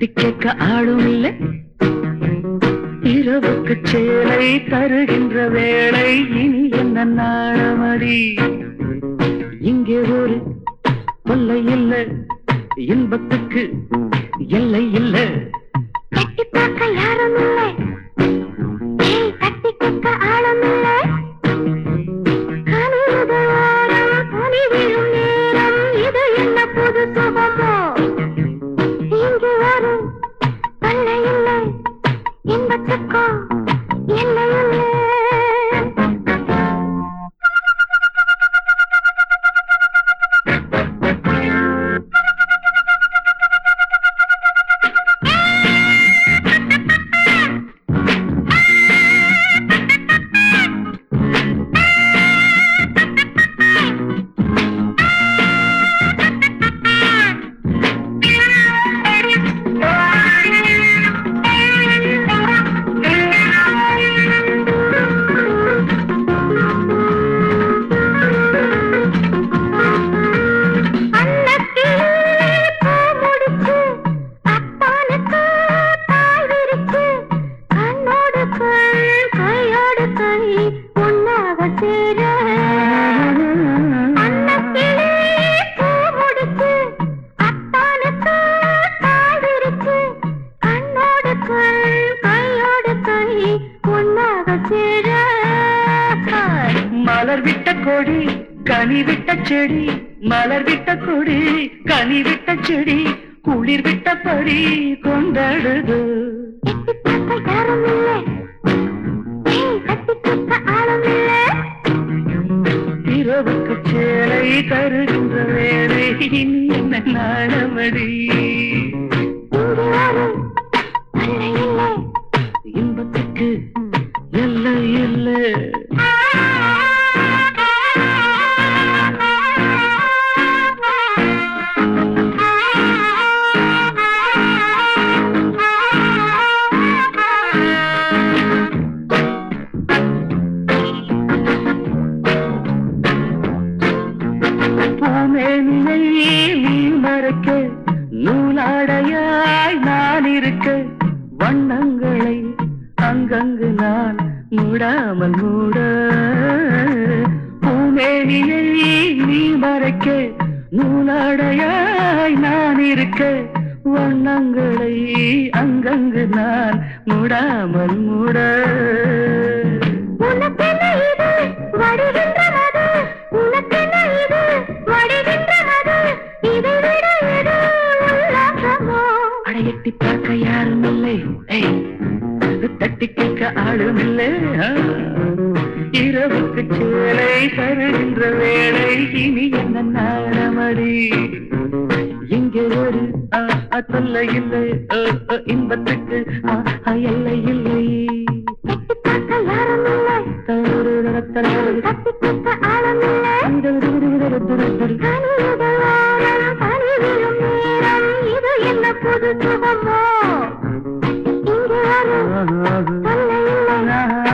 தட்டி கேட்க ஆளும் இல்லை இரவுக்கு சேலை தருகின்ற வேளை இனி என்ன நாளமடி இங்கே ஒரு கொல்லை இல்லை இன்பத்துக்கு எல்லை இல்லை தட்டி பார்க்க யாரும் இல்லை ஏய், தட்டி கேட்க ஆளும் இல்லை கனிவுது ஓரம், பனி விழும் நேரம், இது என்ன புது சுகமோ? இங்கு ஒரு தொல்லை இல்லை, இன்பத்துக்கோ எல்லை இல்லை. அன்னக்கிளி பூ முடிச்சு, அத்தானுக்கு தாய் விரிச்சு, கண்ணோடு கண், கையோடு கை ஒன்னாக சேர அன்னக்கிளி பூ முடிச்சு, அத்தானுக்கு தாய் விரிச்சு, கண்ணோடு கண், கையோடு கை ஒன்னாக சேர மலர் விட்ட கொடி கனி விட்ட செடி மலர் விட்ட கொடி கனி விட்ட செடி குளிர் விட்ட படி கொண்டாடுது எட்டி பார்க்க யாரும் இல்லை ஏய், தட்டி கேட்க ஆளும் இல்லை இரவுக்கு சேலை தருகின்ற வேலை இனி என்ன நாளமடி இங்கு ஒரு தொல்லை இல்லை இன்பத்துக்கு எல்லை இல்லை பூமேனியை நீ மறக்க நூலாடையாய் நான் இருக்க வண்ணங்களை அங்கங்கு நான் மூடாமல் மூட பூமேனியை நீ மறக்க நூலாடையாய் நான் இருக்க வண்ணங்களை அங்கங்கு நான் மூடாமல் மூட உனக்கென்ன இது வடிகின்ற மது உனக்கென்ன இது வடிகின்ற மது இதை விட எது உல்லாசமோ அடையட்டி பார்க்க யாரும் இல்லை ஏய், தட்டி கேட்க ஆளும் இல்லை ஆ. இரவுக்கு சேலை தருகின்ற வேளை இனி என்ன நாடமடி இங்கே ஒரு ஆ, ஆ, தொல்லை இல்லை ஆ, ஆ, இன்பத்துக்கு ஆ, ஆ, எல்லை இல்லை எட்டி பார்க்க யாரும் இல்லை தருதரத்தரவு, தட்டி கேட்க ஆளும் இல்லை துருதுருதுருதுருதுரு. கனிவுது ஓரம், பனி விழும் நேரம், இது என்ன புது சுகமோ இங்கு ஒரு தொல்லை இல்லை ஆஹா.